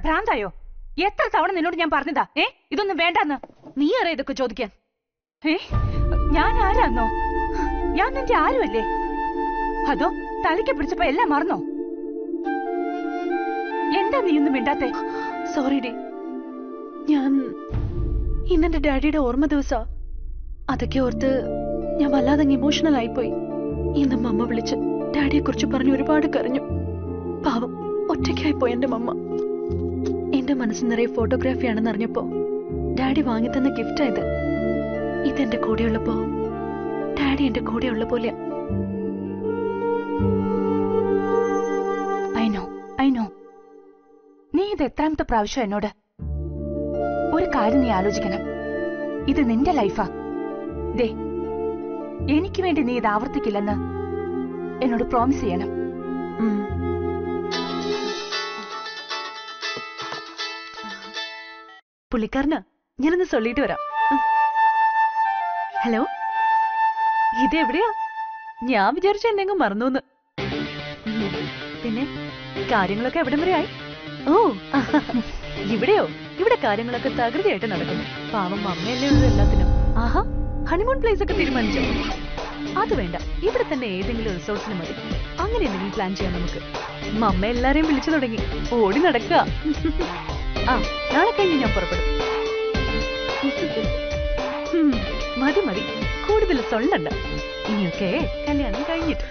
ഭ്രാന്തായോ എത്ര തവണ നിന്നോട് ഞാൻ പറഞ്ഞതാ ഏ ഇതൊന്നും വേണ്ടെന്ന് നീ അറിയാം ഇതൊക്കെ ചോദിക്കാൻ ഏ ഞാൻ ആരാന്നോ ഞാൻ നിന്റെ ആരുമല്ലേ അതോ തലയ്ക്ക് പിടിച്ചപ്പോ എല്ലാം മറന്നോ എന്താ നീ ഒന്നും മിണ്ടാത്തെ സോറി ഡി ഞാൻ ഇന്നെന്റെ ഡാഡിയുടെ ഓർമ്മ ദിവസാ അതൊക്കെ ഓർത്ത് ഞാൻ വല്ലാതെ ഇമോഷണൽ ആയിപ്പോയി ഇന്ന് മമ്മ വിളിച്ച് ഡാഡിയെ കുറിച്ച് പറഞ്ഞ് ഒരുപാട് കരഞ്ഞു പാവം ഒറ്റയ്ക്കായി പോയി എന്റെ മമ്മ എന്റെ മനസ്സ് നിറയെ ഫോട്ടോഗ്രാഫിയാണെന്ന് അറിഞ്ഞപ്പോ ഡാഡി വാങ്ങിത്തന്ന ഗിഫ്റ്റാ ഇത് ഇതെന്റെ കൂടെയുള്ളപ്പോ ഡാഡി എന്റെ കൂടെയുള്ള പോലെയാ ഐ നോ ഐ നോ നീ ഇത് എത്രാമത്തെ പ്രാവശ്യം എന്നോട് ഒരു കാര്യം നീ ആലോചിക്കണം ഇത് നിന്റെ ലൈഫാ ദേ എനിക്ക് വേണ്ടി നീ ഇത് ആവർത്തിക്കില്ലെന്ന് എന്നോട് പ്രോമിസ് ചെയ്യണം ഉം. പുള്ളിക്കാരനാ ഞാനൊന്ന് ചൊല്ലിട്ട് വരാം ഉം. ഹലോ ഇത് എവിടെയാ ഞാൻ വിചാരിച്ച എന്തെങ്കിലും മറന്നു പിന്നെ കാര്യങ്ങളൊക്കെ എവിടം വരെ ആയി ഓ ഇവിടെയോ ഇവിടെ കാര്യങ്ങളൊക്കെ തകൃതിയായിട്ട് നടക്കുന്നു പാവം അമ്മയല്ലേ ഉള്ളൂ എല്ലാത്തിനും ആഹാ ഹണിമൂൺ പ്ലേസ് ഒക്കെ തീരുമാനിച്ചോ അത് വേണ്ട ഇവിടെ തന്നെ ഏതെങ്കിലും റിസോർട്സിന് മതി അങ്ങനെ എന്തെങ്കിലും പ്ലാൻ ചെയ്യാം നമുക്ക് മമ്മ എല്ലാരെയും വിളിച്ചു തുടങ്ങി ഓടി നടക്കുക ആ നാളെ കഴിഞ്ഞ് ഞാൻ പുറപ്പെടും ഹും, മതി മതി കൂടുതൽ സൊല്ലണ്ട ഇനിയൊക്കെ കല്യാണം കഴിഞ്ഞിട്ട്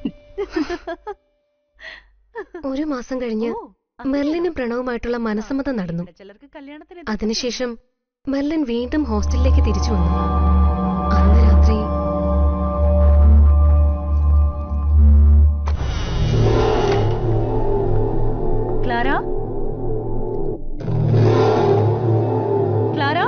ഒരു മാസം കഴിഞ്ഞ് ഓ, അങ്ങനെ മെർലിനും പ്രണവുമായിട്ടുള്ള മനസ്സമ്മതം നടന്നു ഇവിടെ ചിലർക്ക് കല്യാണത്തിന് അതിനുശേഷം മെർലിൻ വീണ്ടും ഹോസ്റ്റലിലേക്ക് തിരിച്ചു വന്നു അന്ന് രാത്രി ക്ലാര ക്ലാര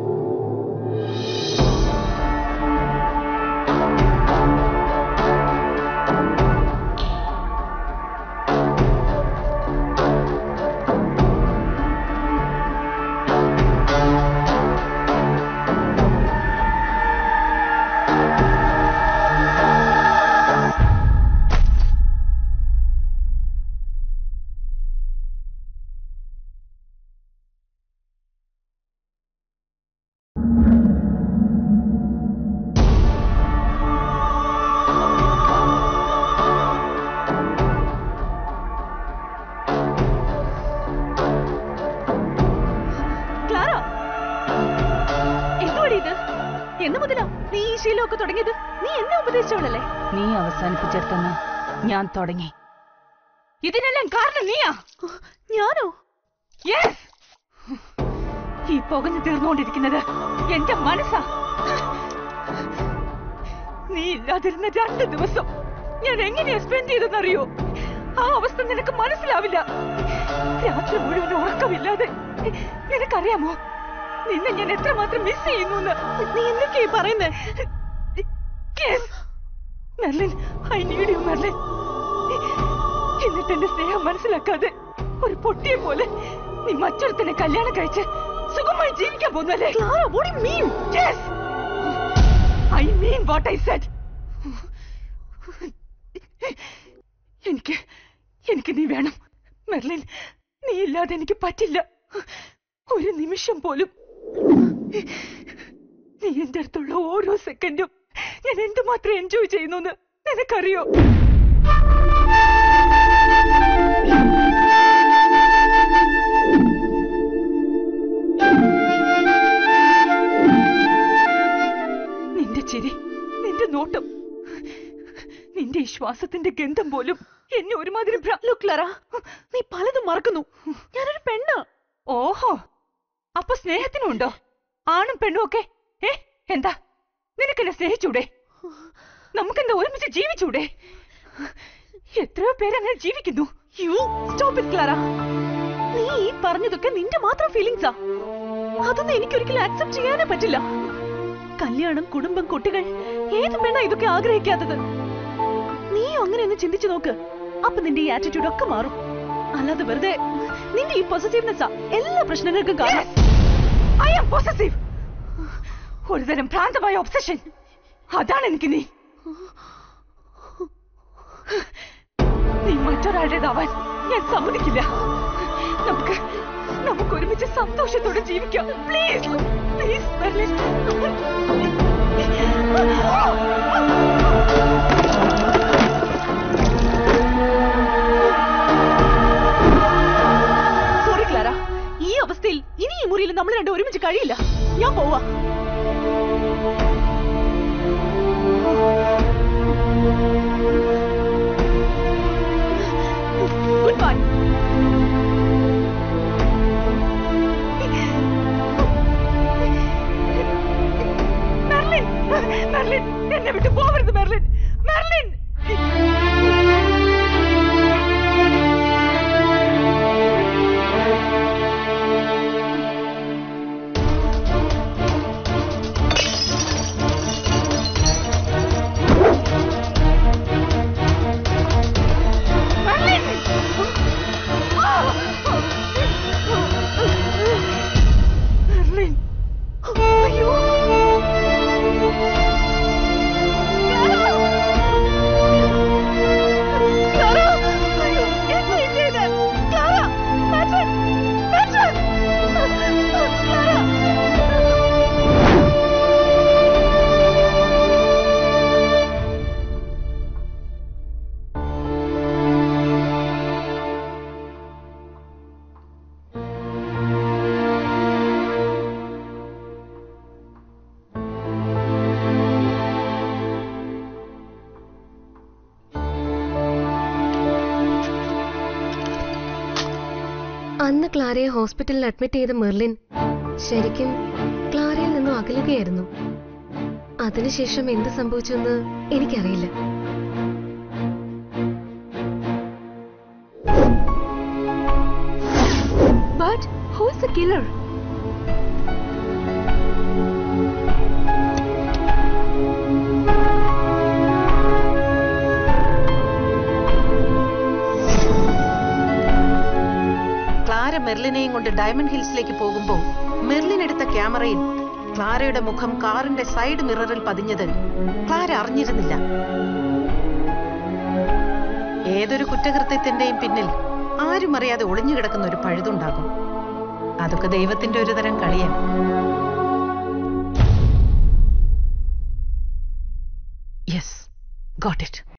ക്ലാര എന്തുവാടി ഇത് എന്ന് മുതലാ നീ ഈ ശീലമൊക്കെ തുടങ്ങിയത് നീ എന്നെ ഉപദേശിച്ചവളല്ലേ നീ അവസാനിപ്പിച്ചെടുത്തെന്ന് ഞാൻ തുടങ്ങി ഇതിനെല്ലാം കാരണം നീയാ ഞാനോ Yes! ഈ പുകഞ്ഞു തീർന്നുകൊണ്ടിരിക്കുന്നത് എന്റെ മനസ്സാ നീ ഇല്ലാതിരുന്ന രണ്ട് ദിവസം ഞാൻ എങ്ങനെയാ സ്പെൻഡ് ചെയ്തെന്നറിയോ ആ അവസ്ഥ നിനക്ക് മനസ്സിലാവില്ല രാത്രി മുഴുവൻ ഉറക്കമില്ലാതെ നിനക്കറിയാമോ നിന്നെ ഞാൻ എത്രമാത്രം മിസ് ചെയ്യുന്നു നീ എന്തൊക്കെയാ പറയുന്നേ Merlin I need you Merlin എന്നിട്ട് എന്റെ സ്നേഹം മനസ്സിലാക്കാതെ ഒരു പൊട്ടിയെ പോലെ നീ മറ്റൊരുത്തനെ കല്യാണം കഴിച്ച് സുഖമായി ജീവിക്കാൻ പോകുന്നല്ലേ Clara what do you mean? Yes! I mean what I said. എനിക്ക് എനിക്ക് നീ വേണം മെർലിൻ നീ ഇല്ലാതെ എനിക്ക് പറ്റില്ല ഒരു നിമിഷം പോലും നീ എന്റെ അടുത്തുള്ള ഓരോ സെക്കൻഡും ഞാൻ എന്തുമാത്രം എൻജോയ് ചെയ്യുന്നു നിനക്കറിയോ നിന്റെ ചിരി നിന്റെ നോട്ടം നിന്റെ ഈ ശ്വാസത്തിന്റെ ഗന്ധം പോലും എന്നെ ഒരുമാതിരി ഭ്രാ- Look, ക്ലാര നീ പലതും മറക്കുന്നു ഞാനൊരു പെണ്ണ് ഓഹോ അപ്പൊ സ്നേഹത്തിനുണ്ടോ ആണും പെണ്ണും ഒക്കെ ഏ എന്താ നിനക്കെന്നെ സ്നേഹിച്ചൂടെ നമുക്കെന്താ ഒരുമിച്ച് ജീവിച്ചൂടെ എത്രയോ പേരങ്ങനെ ജീവിക്കുന്നു യു സ്റ്റോപ്പ് ഇറ്റ് ക്ലാര നീ ഈ പറഞ്ഞതൊക്കെ നിന്റെ മാത്രം ഫീലിങ്സാ അതൊന്നും എനിക്കൊരിക്കലും ആക്സെപ്റ്റ് ചെയ്യാനേ പറ്റില്ല കല്യാണം കുടുംബം കുട്ടികൾ ഏത് പെണ്ണാ ഇതൊക്കെ ആഗ്രഹിക്കാത്തത് നീ അങ്ങനെ ഒന്ന് ചിന്തിച്ചു നോക്ക് അപ്പൊ നിന്റെ ഈ ആറ്റിറ്റ്യൂഡ് ഒക്കെ മാറും അല്ലാതെ വെറുതെ നിന്റെ ഈ പൊസസീവ്നെസ്സാ എല്ലാ പ്രശ്നങ്ങൾക്കും കാരണം ഐ ആം പൊസസീവ് ഒരുതരം ഭ്രാന്തമായ ഒബ്സഷൻ അതാണ് എനിക്ക് നീ നീ മറ്റൊരാളുടേതാവാൻ ഞാൻ സമ്മതിക്കില്ല നമുക്ക് നമുക്ക് ഒരുമിച്ച് സന്തോഷത്തോടെ ജീവിക്കാം please please Merlin sorry Clara ഈ അവസ്ഥയിൽ ഇനി ഈ മുറിയിൽ നമ്മൾ രണ്ടും ഒരുമിച്ച് കഴിയില്ല ഞാൻ പോവാ ഗുഡ് ബൈ മെർലിൻ മെർലിൻ എന്നെ വിട്ട് പോവരുത് മെർലിൻ മെർലിൻ മെർലിൻ മെർലിൻ അയ്യോ ക്ലാര അയ്യോ എന്താ ഈ ചെയ്തേ ക്ലാര മാറ്റൻ മാറ്റൻ ക്ലാര അന്ന് ക്ലാരയെ ഹോസ്പിറ്റലിൽ അഡ്മിറ്റ് ചെയ്ത മെർലിൻ ശരിക്കും ക്ലാരയിൽ നിന്നും അകലുകയായിരുന്നു അതിനുശേഷം എന്ത് സംഭവിച്ചെന്ന് എനിക്കറിയില്ല But who's the killer? Clara മെർലിനെയും കൊണ്ട് ഡയമണ്ട് ഹിൽസിലേക്ക് പോകുമ്പോൾ മെർലിൻ എടുത്ത ക്യാമറയിൽ ക്ലാരയുടെ മുഖം കാറിന്റെ സൈഡ് മിററിൽ പതിഞ്ഞത് ക്ലാര അറിഞ്ഞിരുന്നില്ല ഏതൊരു കുറ്റകൃത്യത്തിന്റെയും പിന്നിൽ ആരും അറിയാതെ ഒളിഞ്ഞു കിടക്കുന്ന ഒരു പഴുതുണ്ടാകും അതൊക്കെ ദൈവത്തിന്റെ ഒരു തരം കളിയാണ് യെസ് ഗോട്ട് ഇറ്റ്